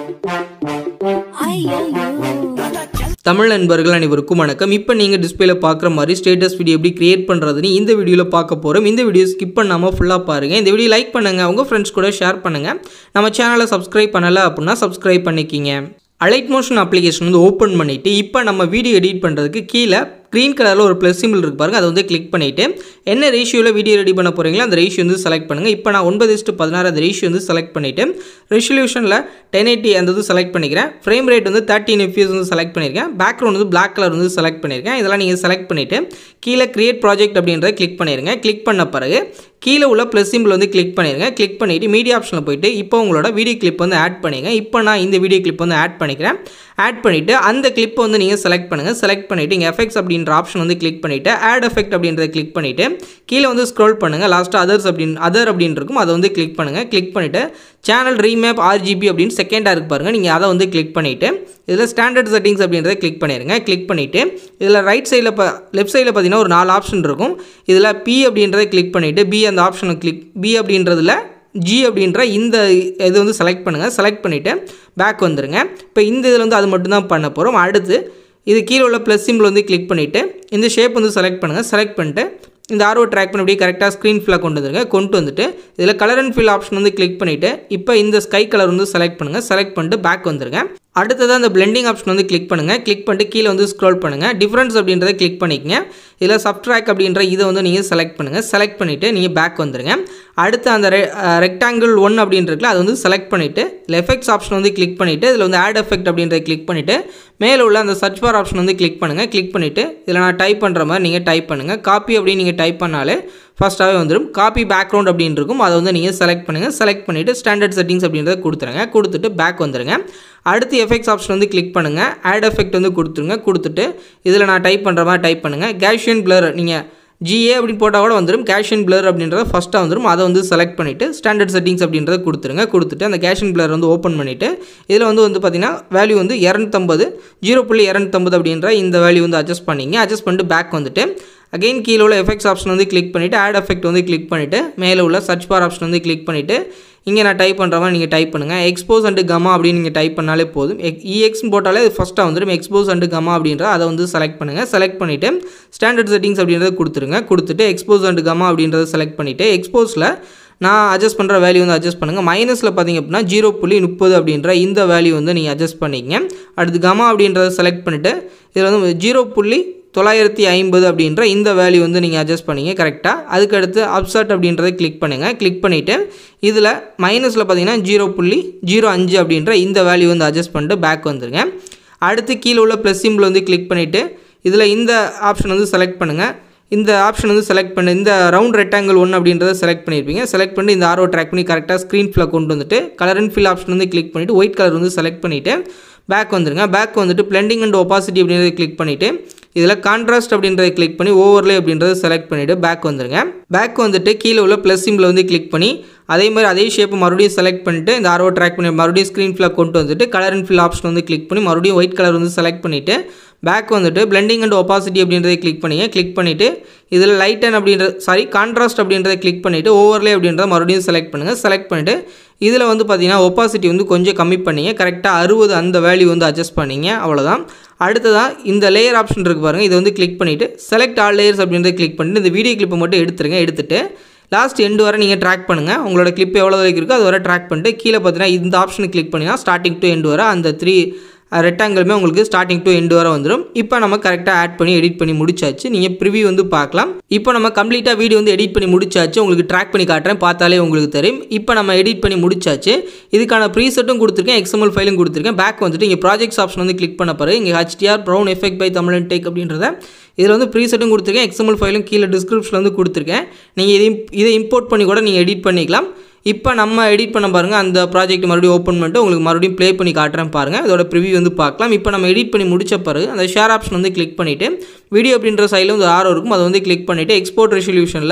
தமிழ் நண்பர்கள் அனைவருக்கும் வணக்கம் இப்போ நீங்கள் டிஸ்பிளேல பார்க்குற மாதிரி ஸ்டேட்டஸ் வீடியோ எப்படி கிரியேட் பண்ணுறதுன்னு இந்த வீடியோவில் பார்க்க போகிறோம் இந்த வீடியோ ஸ்கிப் பண்ணாமல் ஃபுல்லாக பாருங்கள் இந்த வீடியோ லைக் பண்ணுங்கள் உங்கள் ஃப்ரெண்ட்ஸ் கூட ஷேர் பண்ணுங்கள் நம்ம சேனலை சப்ஸ்கிரைப் பண்ணலை அப்படின்னா சப்ஸ்கிரைப் பண்ணிக்கிங்க அலைட் மோஷன் அப்ளிகேஷன் வந்து ஓப்பன் பண்ணிவிட்டு இப்போ நம்ம வீடியோ எடிட் பண்ணுறதுக்கு கீழே க்ரீன் கலரில் ஒரு ப்ளஸ் சிம்பிள் இருக்கு பாருங்க அதை வந்து கிளிக் பண்ணிவிட்டு என்ன ரேஷியோவில் வீடியோ ரெடி பண்ண போகிறீங்களோ அந்த ரேஷியோ வந்து செலக்ட் பண்ணுங்கள் இப்போ நான் ஒன்பது இஸ்ட்டு பதினாறு அந்த ரேஷியோ வந்து செலக்ட் பண்ணிவிட்டு ரெசல்யூஷனில் டென் எயிட்டி அந்த இது செலக்ட் பண்ணிக்கிறேன் ஃப்ரேம் ரேட் வந்து தேர்ட்டின் எஃப்எஸ் வந்து செலக்ட் பண்ணியிருக்கேன் பேக்ரவுண்ட் வந்து பிளாக் கலர் வந்து செலக்ட் பண்ணியிருக்கேன் இதெல்லாம் நீங்கள் செலக்ட் பண்ணிவிட்டு கீழே கிரியேட் ப்ராஜெக்ட் அப்படின்றத கிளிக் பண்ணிடுங்க கிளிக் பண்ண பிறகு கீழே உள்ள ப்ளஸ் சிம்பிள் வந்து கிளிக் பண்ணிடுங்க கிளிக் பண்ணிவிட்டு மீடியா ஆப்ஷனில் போயிட்டு இப்போ உங்களோட வீடியோ கிளிப் வந்து ஆட் பண்ணிங்க இப்போ நான் இந்த வீடியோ கிளிப் வந்து ஆட் பண்ணிக்கிறேன் ஆட் பண்ணிவிட்டு அந்த கிளிப்பை வந்து நீங்கள் செலக்ட் பண்ணுங்கள் செலக்ட் பண்ணிவிட்டு இங்கே எஃபெக்ட்ஸ் அப்படின்ற ஆப்ஷன் வந்து கிளிக் பண்ணிவிட்டு ஆட் எஃபெக்ட் அப்படின்றத கிளிக் பண்ணிவிட்டு கீழே வந்து ஸ்க்ரோல் பண்ணுங்கள் லாஸ்ட்டாக அதர்ஸ் அப்படின்னு அதர் அப்படின்னு இருக்கும் அதை வந்து கிளிக் பண்ணுங்கள் கிளிக் பண்ணிவிட்டு சேனல் ரீமேப் ஆர்ஜிபி அப்படின்னு செகண்டாக இருக்கு பாருங்கள் நீங்கள் அதை வந்து கிளிக் பண்ணிவிட்டு இதில் ஸ்டாண்டர்ட் செட்டிங்ஸ் அப்படின்றத கிளிக் பண்ணிடுங்க கிளிக் பண்ணிவிட்டு இதில் ரைட் சைடில் இப்போ லெஃப்ட் சைடில் பார்த்தீங்கன்னா ஒரு நாலு ஆப்ஷன் இருக்கும் இதில் பி அப்படின்றத கிளிக் பண்ணிவிட்டு பி அந்த ஆப்ஷனை கிளிக் பி அப்படின்றதுல ஜி அப்படின்ற இந்த இது வந்து செலக்ட் பண்ணுங்கள் செலக்ட் பண்ணிவிட்டு பேக் வந்துடுங்க இப்போ இந்த இதில் வந்து அது மட்டும்தான் பண்ண போகிறோம் அடுத்து இது கீழே உள்ள ப்ளஸ் சிம்பிள் வந்து கிளிக் பண்ணிவிட்டு இந்த ஷேப் வந்து செலக்ட் பண்ணுங்கள் செலக்ட் பண்ணிட்டு இந்த ஆர்ஓ ட்ராக் பண்ணி அப்படியே கரெக்டாக ஸ்க்ரீன் ஃபுல்லாக கொண்டு வந்துருங்க கொண்டு வந்துட்டு இதில் கலர் அண்ட் ஃபில் ஆப்ஷன் வந்து கிளிக் பண்ணிவிட்டு இப்போ இந்த ஸ்கை கலர் வந்து செலக்ட் பண்ணுங்கள் செலக்ட் பண்ணிட்டு பேக் வந்துருங்க அடுத்ததாக அந்த பிளெண்டிங் ஆப்ஷன் வந்து கிளிக் பண்ணுங்கள் கிளிக் பண்ணிட்டு கீழே வந்து ஸ்க்ரோல் பண்ணுங்கள் டிஃப்ரென்ஸ் அப்படின்றத கிளிக் பண்ணிக்கங்க இதில் சப்ட்ராக் அப்படின்ற இதை வந்து நீங்கள் செலக்ட் பண்ணுங்கள் செலக்ட் பண்ணிவிட்டு நீங்கள் பேக் வந்துருங்க அடுத்து அந்த ரெ ரெக்டாங்கிள் ஒன் அப்படின்றதுல அதை வந்து செலக்ட் பண்ணிவிட்டு இதில் எஃபெக்ட்ஸ் ஆப்ஷன் வந்து கிளிக் பண்ணிவிட்டு இதில் வந்து ஆட் எஃபெக்ட் அப்படின்றத கிளிக் பண்ணிவிட்டு மேலே உள்ள அந்த சர்ச் பார் ஆப்ஷன் வந்து கிளிக் பண்ணுங்கள் கிளிக் பண்ணிவிட்டு இதில் நான் டைப் பண்ணுற மாதிரி நீங்கள் டைப் பண்ணுங்கள் காப்பி அப்படின்னு நீங்கள் டைப் பண்ணாலே ஃபஸ்ட்டாகவே வந்துடும் காப்பி பேக்ரவுண்ட் அப்படின்னு இருக்கும் அதை வந்து நீங்கள் செலக்ட் பண்ணுங்கள் செலக்ட் பண்ணிவிட்டு ஸ்டாண்டர்ட் செட்டிங்ஸ் அப்படின்றத கொடுத்துருங்க கொடுத்துட்டு பேக் வந்துடுங்க அடுத்து எஃபெக்ட்ஸ் ஆப்ஷன் வந்து கிளிக் பண்ணுங்கள் ஆட் எஃபெக்ட் வந்து கொடுத்துருங்க கொடுத்துட்டு இதில் நான் டைப் பண்ணுற மாதிரி டைப் பண்ணுங்கள் கேஷியன் பிளர் நீங்கள் ஜிஏ அப்படின்னு போட்டால் கூட வந்துடும் கேஷியன் பிளர் அப்படின்றத ஃபஸ்ட்டாக வந்துடும் அதை வந்து செலக்ட் பண்ணிவிட்டு ஸ்டாண்டர்ட் செட்டிங்ஸ் அப்படின்றத கொடுத்துருங்க கொடுத்துட்டு அந்த கேஷியன் பிளர் வந்து ஓப்பன் பண்ணிவிட்டு இதில் வந்து வந்து பார்த்திங்கன்னா வேல்யூ வந்து இரநூத்தம்பது ஜீரோ புள்ளி இரநூத்தம்பது அப்படின்ற இந்த வேல்யூ வந்து அட்ஜஸ்ட் பண்ணிங்க அட்ஜஸ்ட் பண்ணிட்டு பேக் வந்துட்டு அகெயின் கீழே உள்ள எஃபெக்ட்ஸ் ஆப்ஷன் வந்து கிளிக் பண்ணிவிட்டு ஆட் எஃபெக்ட் வந்து கிளிக் பண்ணிவிட்டு மேலே உள்ள சர்ச் பார் ஆப்ஷன் வந்து கிளிக் பண்ணிவிட்டு இங்கே நான் டைப் பண்ணுற மாதிரி நீங்கள் டைப் பண்ணுங்கள் எக்ஸ்போஸ் அண்டு கமா அப்படின்னு நீங்கள் டைப் பண்ணாலே போதும் இஎக்ஸ்னு போட்டாலே அது ஃபஸ்ட்டாக வந்துடும் எக்ஸ்போஸ் அண்டு கமா அப்படின்ற அதை வந்து செலக்ட் பண்ணுங்கள் செலக்ட் பண்ணிவிட்டு ஸ்டாண்டர்ட் செட்டிங்ஸ் அப்படின்றத கொடுத்துருங்க கொடுத்துட்டு எக்ஸ்போஸ் அண்டு கமா அப்படின்றத செலக்ட் பண்ணிவிட்டு எக்ஸ்போஸில் நான் அட்ஜஸ்ட் பண்ணுற வேல்யூ வந்து அட்ஜஸ்ட் பண்ணுங்கள் மைனஸில் பார்த்தீங்க அப்படின்னா ஜீரோ புள்ளி முப்பது அப்படின்ற இந்த வேல்யூ வந்து நீங்கள் அட்ஜஸ்ட் பண்ணிக்கங்க அடுத்து கமா அப்படின்றத செலக்ட் பண்ணிவிட்டு இதில் வந்து ஜீரோ புள்ளி தொள்ளாயிரத்தி ஐம்பது அப்படின்ற இந்த வேல்யூ வந்து நீங்கள் அட்ஜஸ்ட் பண்ணிங்க கரெக்டாக அதுக்கடுத்து அப்சட் அப்படின்றத கிளிக் பண்ணுங்கள் கிளிக் பண்ணிவிட்டு இதில் மைனஸில் பார்த்தீங்கன்னா ஜீரோ புள்ளி ஜீரோ அஞ்சு அப்படின்ற இந்த வேல்யூ வந்து அட்ஜஸ்ட் பண்ணிட்டு பேக் வந்துருங்க அடுத்து கீழே உள்ள ப்ளஸ் சிம்பிள் வந்து கிளிக் பண்ணிவிட்டு இதில் இந்த ஆப்ஷன் வந்து செலக்ட் பண்ணுங்கள் இந்த ஆப்ஷன் வந்து செலக்ட் பண்ணி இந்த ரவுண்ட் ரெக்டாங்கிள் ஒன் அப்படின்றத செலக்ட் பண்ணியிருப்பீங்க செலக்ட் பண்ணி இந்த ஆர்ஓ ட்ராக் பண்ணி கரெக்டாக ஸ்க்ரீன் ஃபுல்லாக கொண்டு வந்துட்டு கலர் அண்ட் ஃபில் ஆப்ஷன் வந்து கிளிக் பண்ணிவிட்டு ஒயிட் கலர் வந்து செலக்ட் பண்ணிவிட்டு பேக் வந்துருங்க பேக் வந்துட்டு பிளெண்டிங் அண்ட் ஒப்பாசிட்டி அப்படின்றத கிளிக் பண்ணிவிட்டு இதில் கான்ட்ராஸ்ட் அப்படின்றத கிளிக் பண்ணி ஓவர்லே அப்படின்றத செலக்ட் பண்ணிவிட்டு பேக் வந்துருங்க பேக் வந்துட்டு கீழே உள்ள ப்ளஸ் சிம்பிள் வந்து கிளிக் பண்ணி அதே மாதிரி அதே ஷேப்பை மறுபடியும் செலக்ட் பண்ணிவிட்டு இந்த ஆர்ஓ ட்ராக் பண்ணி மறுபடியும் ஸ்க்ரீன் ஃபுல்லாக கொண்டு வந்துட்டு கலர் அண்ட் ஃபில் ஆப்ஷன் வந்து கிளிக் பண்ணி மறுபடியும் ஒயிட் கலர் வந்து செலக்ட் பண்ணிவிட்டு பேக் வந்துட்டு பிளெண்டிங் அண்ட் ஒப்பாசிட்டி அப்படின்றத கிளிக் பண்ணிங்க கிளிக் பண்ணிவிட்டு இதில் லைட் அண்ட் அப்படின்ற சாரி கான்ட்ராஸ்ட் அப்படின்றத கிளிக் பண்ணிவிட்டு ஓவர்லே அப்படின்றத மறுபடியும் செலக்ட் பண்ணுங்கள் செலக்ட் பண்ணிவிட்டு இதில் வந்து பார்த்தீங்கன்னா ஒப்பாசிட்டி வந்து கொஞ்சம் கம்மி பண்ணிங்க கரெக்டாக அறுபது அந்த வேல்யூ வந்து அட்ஜஸ்ட் பண்ணிங்க அவ்வளோதான் அடுத்ததாக இந்த லேயர் ஆப்ஷன் இருக்குது பாருங்கள் இதை வந்து கிளிக் பண்ணிவிட்டு செலக்ட் ஆல் லேயர்ஸ் அப்படின்றத கிளிக் பண்ணிட்டு இந்த வீடியோ கிளிப்பை மட்டும் எடுத்துருங்க எடுத்துகிட்டு லாஸ்ட் எண்டு வரை நீங்கள் ட்ராக் பண்ணுங்கள் உங்களோட கிளிப் எவ்வளோ வரைக்கும் இருக்கோ அது வரை ட்ராக் பண்ணிட்டு கீழே பார்த்தீங்கன்னா இந்த ஆப்ஷனை கிளிக் பண்ணினா ஸ்டார்டிங் டு எண்டு வரை அந்த த்ரீ ரெக்டாங்கிளுமே உங்களுக்கு ஸ்டார்டிங் டு எண்டு வரை வந்துடும் இப்போ நம்ம கரெக்டாக ஆட் பண்ணி எடிட் பண்ணி முடிச்சாச்சு நீங்கள் ப்ரிவியூ வந்து பார்க்கலாம் இப்போ நம்ம கம்ப்ளீட்டாக வீடியோ வந்து எடிட் பண்ணி முடிச்சாச்சு உங்களுக்கு ட்ராக் பண்ணி காட்டுறேன் பார்த்தாலே உங்களுக்கு தெரியும் இப்போ நம்ம எடிட் பண்ணி முடிச்சாச்சு இதுக்கான ப்ரீசெட்டும் கொடுத்துருக்கேன் எக்ஸ்எம்எல் ஃபைலும் கொடுத்துருக்கேன் பேக் வந்துட்டு இங்கே ப்ராஜெக்ட்ஸ் ஆப்ஷன் வந்து கிளிக் பண்ண பிறகு இங்கே HDR brown effect by Tamizhan tech அப்படின்றத இதில் வந்து ப்ரீசெட்டும் கொடுத்துருக்கேன் எக்ஸ்எம்எல் ஃபைலும் கீழே டிஸ்கிரிப்ஷனில் வந்து கொடுத்துருக்கேன் நீங்கள் இதை இதை இம்போர்ட் பண்ணி கூட நீங்கள் எடிட் பண்ணிக்கலாம் இப்போ நம்ம எடிட் பண்ண பாருங்கள் அந்த ப்ராஜெக்ட் மறுபடியும் ஓப்பன் பண்ணிட்டு உங்களுக்கு மறுபடியும் ப்ளே பண்ணி காட்டுறேன் பாருங்கள் இதோட ப்ரிவியூ வந்து பார்க்கலாம் இப்போ நம்ம எடிட் பண்ணி முடிச்ச பிறகு அந்த ஷேர் ஆப்ஷன் வந்து கிளிக் பண்ணிவிட்டு வீடியோ அப்படின்ற சைடில் வந்து ஆரோ இருக்கும் அதை வந்து கிளிக் பண்ணிவிட்டு எக்ஸ்போர்ட் ரெசல்யூஷனில்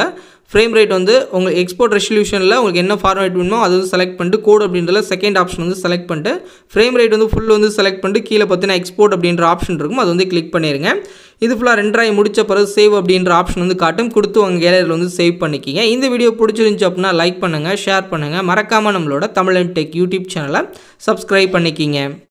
ஃப்ரேம் ரேட் வந்து உங்கள் எக்ஸ்போர்ட் ரெசல்யூஷனில் உங்களுக்கு என்ன ஃபார்மேட் வேணுமோ அது வந்து செலக்ட் பண்ணிட்டு கோட் அப்படின்றத செகண்ட் ஆப்ஷன் வந்து செலக்ட் பண்ணிட்டு ஃப்ரேம் ரேட் வந்து ஃபுல் வந்து செலக்ட் பண்ணிட்டு கீழே பார்த்தீங்கன்னா எக்ஸ்போர்ட் அப்படின்ற ஆப்ஷன் இருக்கும் அது வந்து கிளிக் பண்ணிடுங்க இது ஃபுல்லாக ரெண்டராய் முடிச்ச பிறகு சேவ் அப்படின்ற ஆப்ஷன் வந்து காட்டும் கொடுத்து உங்கள் கேலரியில் வந்து சேவ் பண்ணிக்கிங்க இந்த வீடியோ பிடிச்சிருந்துச்சு அப்படின்னா லைக் பண்ணுங்கள் ஷேர் பண்ணுங்கள் மறக்காமல் நம்மளோட தமிழ் அண்ட் டெக் யூடியூப் சேனலை சப்ஸ்கிரைப் பண்ணிக்கிங்க